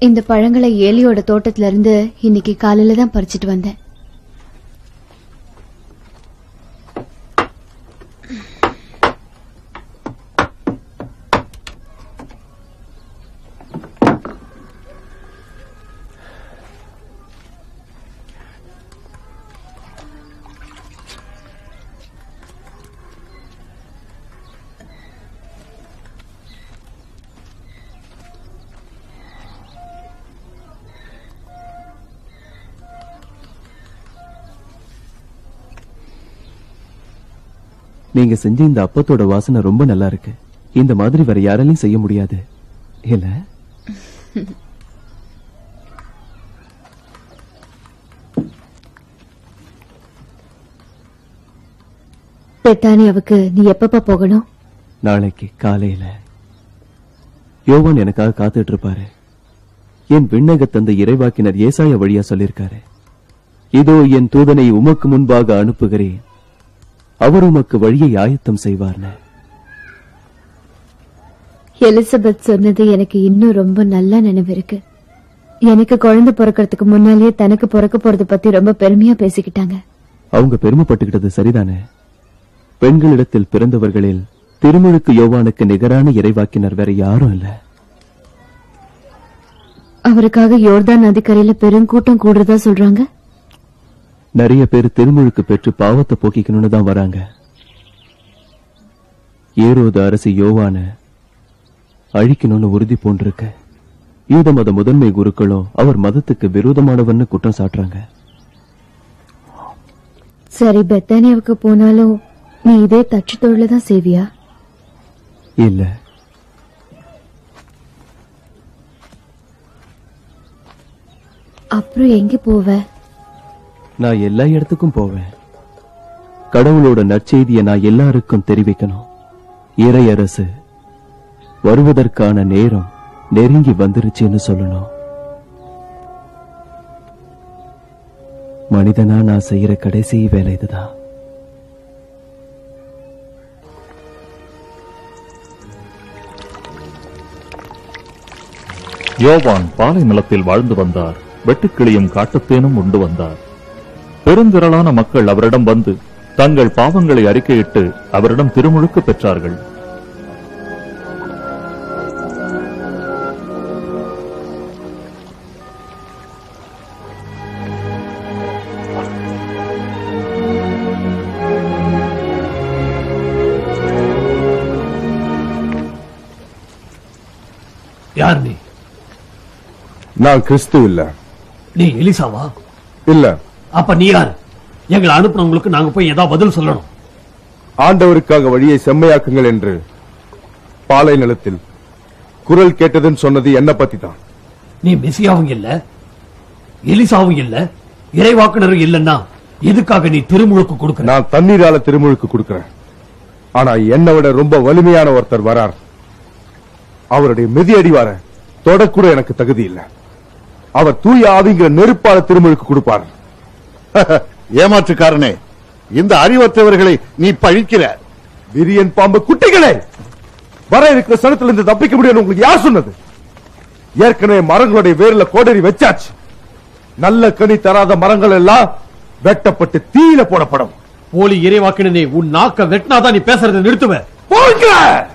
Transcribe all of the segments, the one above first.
இந்த பழங்களை ஏலியோட தோட்டத்துல இருந்து இன்னைக்கு காலையில தான் பறிச்சிட்டு வந்தேன் நீங்க செஞ்ச இந்த அப்பத்தோட வாசனை ரொம்ப நல்லா இருக்கு இந்த மாதிரி வேற யாராலையும் செய்ய முடியாது இல்ல பெத்தானியாவுக்கு நீ எப்பப்ப போகணும் நாளைக்கு காலையில யோவான் எனக்காக காத்துட்டு இருப்பாரு என் விண்ணக தந்த இறைவாக்கினர் ஏசாய வழியா சொல்லிருக்காரு இதோ என் தூதனை உமக்கு முன்பாக அனுப்புகிறேன் அவர் உமக்கு வழியை ஆயத்தம் செய்வார்னு எலிசபெத் சொன்னது எனக்கு இன்னும் ரொம்ப நல்லா நினைவிருக்கு எனக்கு குழந்தை பிறக்கறதுக்கு முன்னாலேயே தனக்கு பிறக்க போறத பத்தி ரொம்ப பெருமையா பேசிக்கிட்டாங்க அவங்க பெருமைப்பட்டுக்கிட்டது சரிதானே பெண்களிடத்தில் பிறந்தவர்களில் திருமுழுக்கு யோவானுக்கு நிகரான இறைவாக்கினர் வேற யாரும் இல்ல அவருக்காக யோர்தான் நதிக்கரையில பெருங்கூட்டம் கூடுறதா சொல்றாங்க நிறைய பேர் திருமுழுக்கு பெற்று பாவத்தை போக்கிக்கணும்னு தான் வராங்க ஏரோது அரசு யோவான அழிக்கணும்னு உறுதி பூண்டிருக்க யூத மத முதன்மை குருக்களும் அவர் மதத்துக்கு விரோதமானவர்னு குற்றம் சாட்டுறாங்க சரி பெத்தானியாவுக்கு போனாலும் நீ இதே தச்சு தொழில தான் செய்வியா இல்ல அப்புறம் எங்க போவ நான் எல்லா இடத்துக்கும் போவேன் கடவுளோட நற்செய்தியை நான் எல்லாருக்கும் தெரிவிக்கணும் இறையரசு வருவதற்கான நேரம் நெருங்கி வந்துருச்சுன்னு சொல்லணும் மனிதனா நான் செய்யற கடைசி வேலை இதுதான் யோவான் பாலை நிலத்தில் வாழ்ந்து வந்தார் வெட்டுக்கிளியும் காட்டுத்தேனும் உண்டு வந்தார் பெருந்திரளான மக்கள் அவரிடம் வந்து தங்கள் பாவங்களை அறிக்கையிட்டு அவரிடம் திருமுழுக்கு பெற்றார்கள் யார் நீ நான் கிறிஸ்து இல்ல நீ எலிசாவா இல்ல அப்ப நீ யார் எங்களை அனுப்புனவங்களுக்கு நாங்க போய் ஏதாவது பதில் சொல்லணும் ஆண்டவருக்காக வழியை செம்மையாக்குங்கள் என்று பாலை நிலத்தில் குரல் கேட்டதுன்னு சொன்னது என்ன பத்தி தான் நீ மெசியாவும் இல்ல எலிசாவும் இல்ல இறைவாக்குனரும் இல்லன்னா எதுக்காக நீ திருமுழுக்கு கொடுக்கற நான் தண்ணீரால திருமுழுக்கு கொடுக்கிறேன் ஆனா என்னை விட ரொம்ப வலிமையான ஒருத்தர் வரார் அவருடைய மிதியடிவார தொடக்கூட எனக்கு தகுதி இல்ல அவர் தூய ஆவிங்கிற நெருப்பால திருமுழுக்கு கொடுப்பார் ஏமாற்றுக்காரனே இந்த அறிவற்றவர்களை நீ பழிக்கிற விரியன் பாம்பு குட்டிகளே வர இருக்கிற சனத்திலிருந்து தப்பிக்க முடியும் உங்களுக்கு யார் சொன்னது ஏற்கனவே மரங்களுடைய வேர்ல கோடரி வச்சாச்சு நல்ல கனி தராத மரங்கள் எல்லாம் வெட்டப்பட்டு தீயில போடப்படும் போலி இறைவாக்கினே உன் நாக்க வெட்டினாதான் நீ பேசுறதை நிறுத்துவ போங்க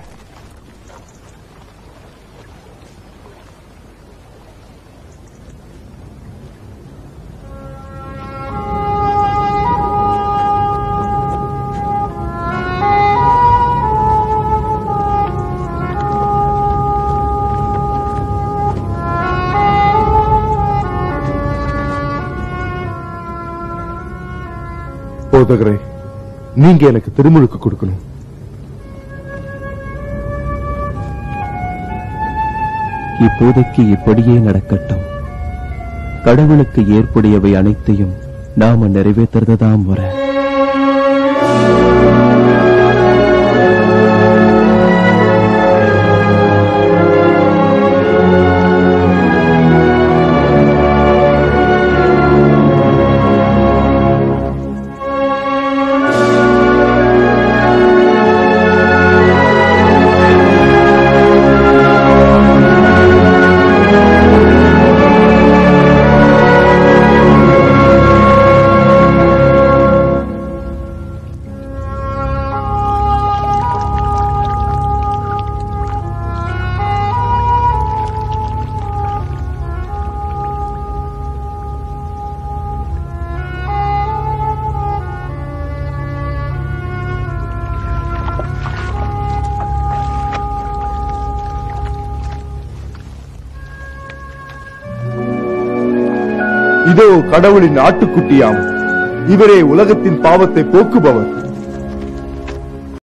போதகரே நீங்க எனக்கு திருமுழுக்கு கொடுக்கணும் இப்போதைக்கு இப்படியே நடக்கட்டும் கடவுளுக்கு ஏற்புடையவை அனைத்தையும் நாம நிறைவேற்றுறதுதான் முறை ஆ இதோ கடவுளின் ஆட்டுக்குட்டியாம் இவரே உலகத்தின் பாவத்தை போக்குபவர்